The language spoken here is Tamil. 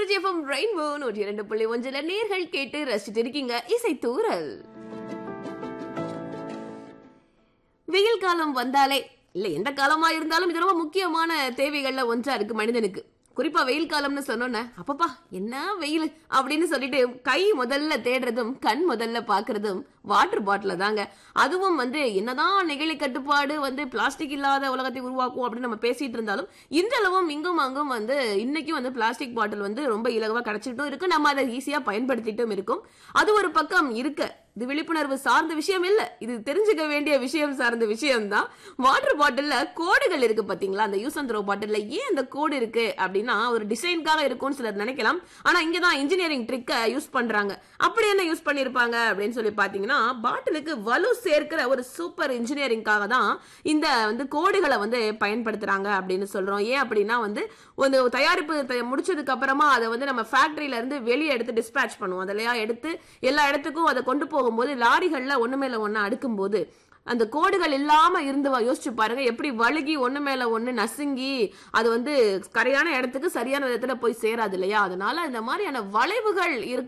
திருச்சி எஃப்எம் ரெயின்போ நூற்றி இரண்டு புள்ளி ஒன்றில் நேர்கள் கேட்டு ரசிச்சிட்டு இருக்கீங்க இசை தூரல் வெயில் காலம் வந்தாலே இல்ல எந்த காலமா இருந்தாலும் இது ரொம்ப முக்கியமான தேவைகள்ல ஒன்றா இருக்கு மனிதனுக்கு குறிப்பா வெயில் காலம்னு சொன்னோன்னே அப்பப்பா என்ன வெயில் அப்படின்னு சொல்லிட்டு கை முதல்ல தேடுறதும் கண் முதல்ல பாக்குறதும் வாட்டர் பாட்டில தாங்க அதுவும் வந்து என்னதான் நெகிழி கட்டுப்பாடு வந்து பிளாஸ்டிக் இல்லாத உலகத்தை உருவாக்கும் அப்படின்னு நம்ம பேசிட்டு இருந்தாலும் இன்றளவும் இங்கும் அங்கும் வந்து இன்னைக்கும் வந்து பிளாஸ்டிக் பாட்டில் வந்து ரொம்ப இலகுவா கிடைச்சிட்டும் இருக்கு நம்ம அதை ஈஸியா பயன்படுத்திட்டும் இருக்கும் அது ஒரு பக்கம் இருக்க இது விழிப்புணர்வு சார்ந்த விஷயம் இல்ல இது தெரிஞ்சுக்க வேண்டிய விஷயம் சார்ந்த விஷயம் தான் வாட்டர் பாட்டில்ல கோடுகள் இருக்கு பாத்தீங்களா அந்த யூஸ் அண்ட் த்ரோ பாட்டில்ல ஏன் அந்த கோடு இருக்கு அப்படின்னா ஒரு டிசைனுக்காக இருக்கும்னு சிலர் நினைக்கலாம் ஆனா இங்கதான் இன்ஜினியரிங் ட்ரிக்க யூஸ் பண்றாங்க அப்படி என்ன யூஸ் பண்ணிருப்பாங்க அப்படின்னு சொல்லி பாத்தீங்கன்னா பாட்டிலுக்கு வலு சேர்க்கிற ஒரு சூப்பர் இன்ஜினியரிங்காக தான் இந்த வந்து கோடுகளை வந்து பயன்படுத்துறாங்க அப்படின்னு சொல்றோம் ஏன் அப்படின்னா வந்து ஒரு தயாரிப்பு த- முடிச்சதுக்கு அப்புறமா அதை வந்து நம்ம ஃபேக்டரியில இருந்து வெளியே எடுத்து டிஸ்பேச் பண்ணுவோம் அதெல்லாம் எடுத்து எல்லா இடத்துக்கும் அதை கொண்டு போகும்போது லாரிகள்ல ஒண்ணு மேல ஒண்ணு அடுக்கும்போது அந்த கோடுகள் இல்லாம இருந்து வா- யோசிச்சு பாருங்க எப்படி வழுகி ஒண்ணு மேல ஒண்ணு நசுங்கி அது வந்து கரையான இடத்துக்கு சரியான விதத்துல போய் சேராது இல்லையா அதனால இந்த மாதிரியான வளைவுகள் இருக்க